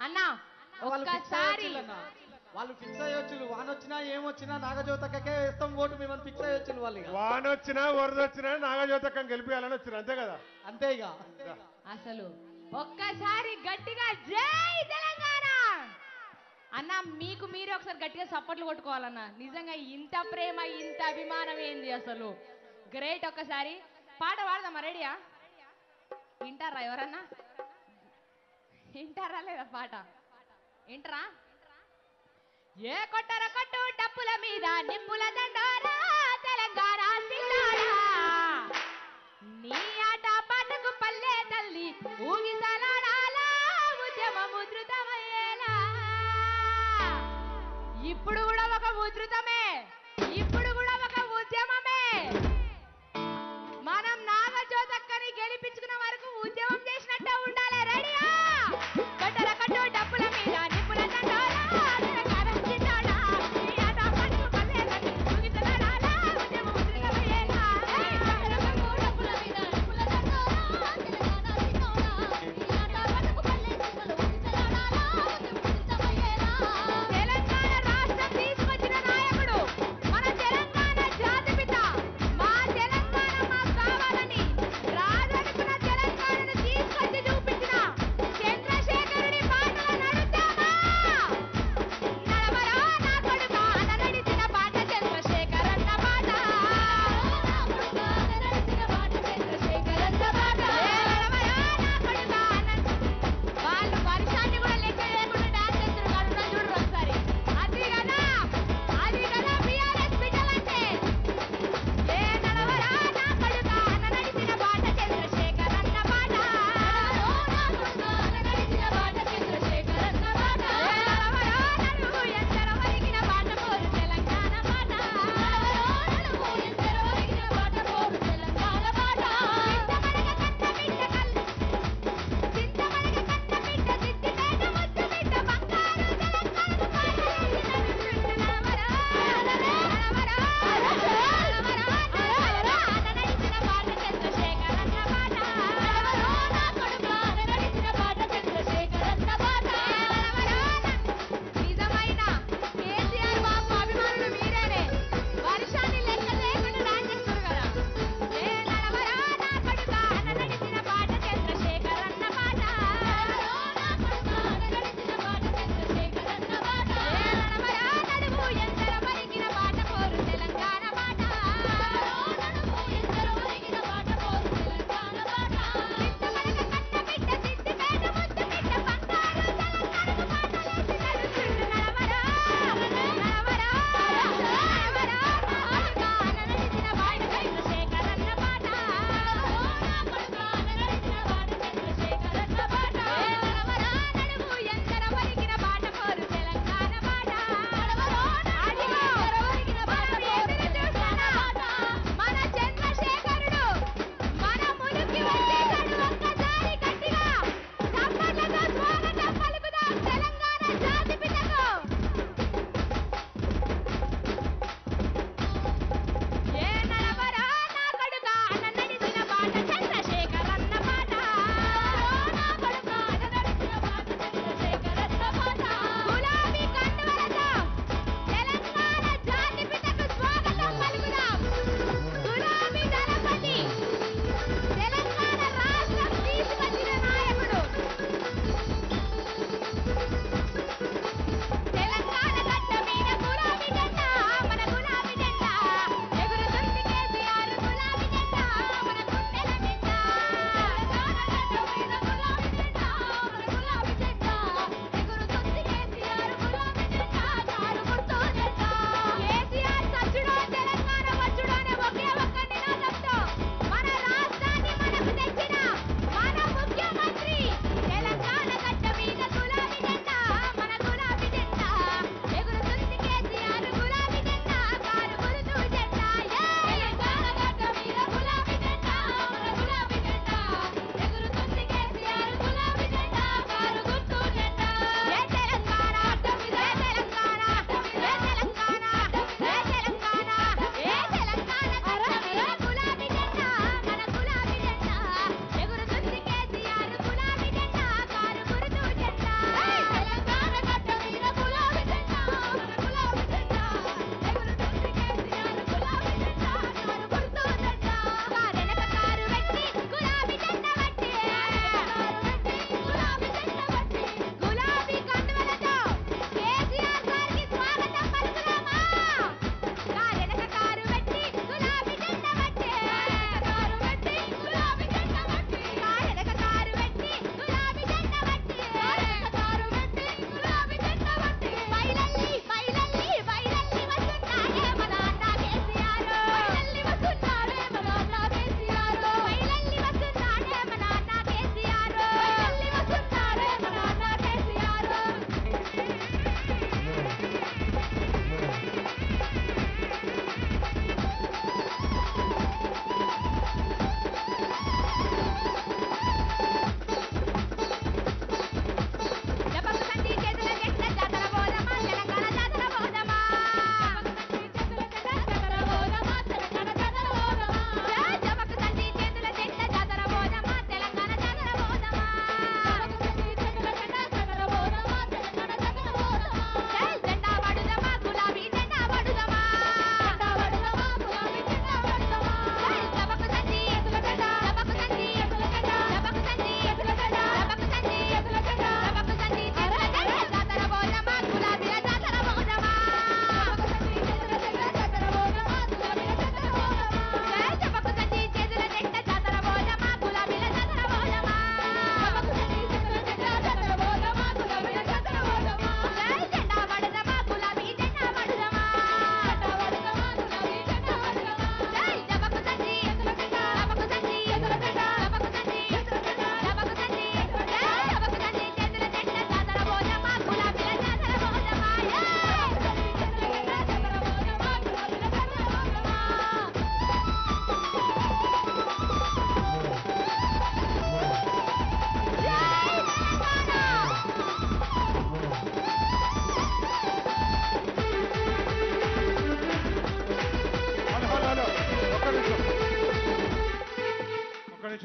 అన్నా వాళ్ళు ఫిక్స్ ఒక్కసారి అయ్యొచ్చులన్న వాళ్ళు ఫిక్స్ అయ్యొచ్చు వాన వచ్చినా ఏమొచ్చినా నాగజ్యోతకే ఇస్తాం ఓటు మేము ఫిక్స్ అయ్యొచ్చు వాళ్ళు ఇక. వానొచ్చినా వరదొచ్చినా నాగజ్యోతకం గెలిపియాలని వచ్చిన అంతే కదా అంతే ఇక అసలు ఒక్కసారి గట్టిగా జై తెలంగాణ అన్న మీకు మీరే ఒకసారి గట్టిగా సప్పట్లు కొట్టుకోవాలన్న నిజంగా ఇంత ప్రేమ ఇంత అభిమానం ఏంది అసలు గ్రేట్ ఒక్కసారి పాట పాడదామా రెడీయా వింటారా ఎవరన్నా వింటారా లేదా పాట వింటరా ఏ కొట్టర కొట్టు డప్పుల మీద నిప్పుల దండోరా తెలంగాణ సిల్లారా నీ ఆట పాటకు పల్లె తల్లి ఊగిసలాడాలా ఉద్యమం ఉధృతమయ్యేలా ఇప్పుడు కూడా ఒక ఉధృతమే ఇప్పుడు కూడా ఒక ఉద్యమమే మనం నాగజ్యోతక్కని గెలిపించుకున్న వరకు ఉద్యమం చేసినట్టే ఉండాలి రెడీయా కట్టర కట్టు డప్పుల మీద నిప్పుల దండోరా తెలంగాణ సిల్లారా నీ ఆట పాటకు పల్లె తల్లి ఊగిసలాడాలా ఉద్యమం ఉధృతమయ్యేలా తెలంగాణ రాష్ట్రం తీసుకొచ్చిన నాయకుడు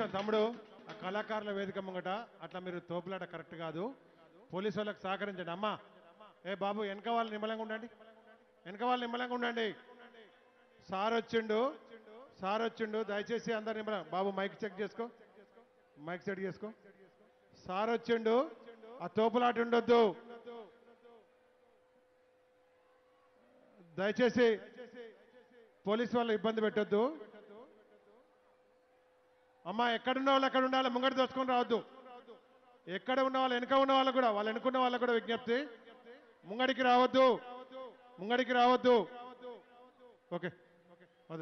తమ్ముడు ఆ కళాకారుల వేదిక ముంగట అట్లా మీరు తోపులాట కరెక్ట్ కాదు పోలీసు వాళ్ళకి సహకరించండి అమ్మా ఏ బాబు వెనక వాళ్ళు నిమ్మలంగా ఉండండి వెనక వాళ్ళు నిమ్మలంగా ఉండండి సార్ వచ్చిండు సార్ వచ్చిండు దయచేసి అందరు నిమ్మలం బాబు మైక్ చెక్ చేసుకో మైక్ సెట్ చేసుకో సార్ వచ్చిండు ఆ తోపులాట ఉండొద్దు దయచేసి పోలీసు వాళ్ళు ఇబ్బంది పెట్టొద్దు అమ్మా ఎక్కడున్న వాళ్ళు ఎక్కడ ఉండాలి ముంగట దోచుకొని రావద్దు ఎక్కడ ఉన్న వాళ్ళు వెనక ఉన్న వాళ్ళు కూడా వాళ్ళు వెనుకున్న వాళ్ళకు కూడా విజ్ఞప్తి ముంగడికి రావద్దు ముంగడికి రావద్దు ఓకే వద్దు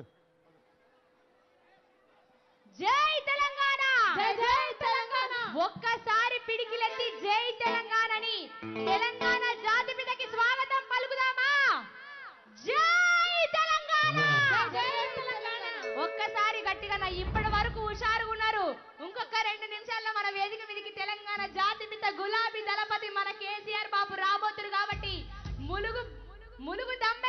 జై తెలంగాణ జై జై తెలంగాణ ఒక్కసారి పిడికిలెత్తి జై తెలంగాణని తెలంగాణ జాతి పితకి స్వాగతం పలుకుదామా జై తెలంగాణ ఒక్కసారి గట్టిగా నా ఇప్పటి వరకు హుషారుగా ఉన్నారు ఇంకొక రెండు నిమిషాల్లో మన వేదిక మీదకి తెలంగాణ జాతి పిత గులాబీ దళపతి మన కేసీఆర్ బాబు రాబోతురు కాబట్టి ములుగు ములుగు దమ్మె